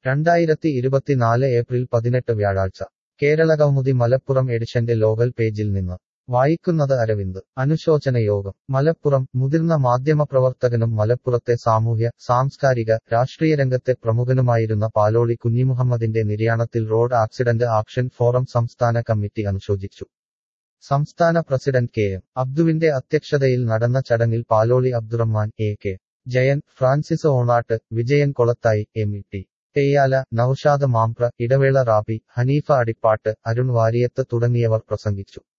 രണ്ടായിരത്തി ഇരുപത്തിനാല് ഏപ്രിൽ പതിനെട്ട് വ്യാഴാഴ്ച കേരളകൗമുദി മലപ്പുറം എഡിഷന്റെ ലോകൽ പേജിൽ നിന്ന് വായിക്കുന്നത് അരവിന്ദ് അനുശോചന യോഗം മലപ്പുറം മുതിർന്ന മാധ്യമപ്രവർത്തകനും മലപ്പുറത്തെ സാമൂഹ്യ സാംസ്കാരിക രാഷ്ട്രീയ രംഗത്തെ പ്രമുഖനുമായിരുന്ന പാലോളി കുഞ്ഞിമുഹമ്മദിന്റെ നിര്യാണത്തിൽ റോഡ് ആക്സിഡന്റ് ആക്ഷൻ ഫോറം സംസ്ഥാന കമ്മിറ്റി അനുശോചിച്ചു സംസ്ഥാന പ്രസിഡന്റ് കെ എം അബ്ദുവിന്റെ അധ്യക്ഷതയിൽ നടന്ന ചടങ്ങിൽ Paloli Abdurahman A K Jayan Francis Onattu Vijayan Kolathayi M E T Theyyala Naushad Mampra Idavela Rabi Haneefa അടിപ്പാട്ട് Arun വാരിയത്ത് തുടങ്ങിയവർ പ്രസംഗിച്ചു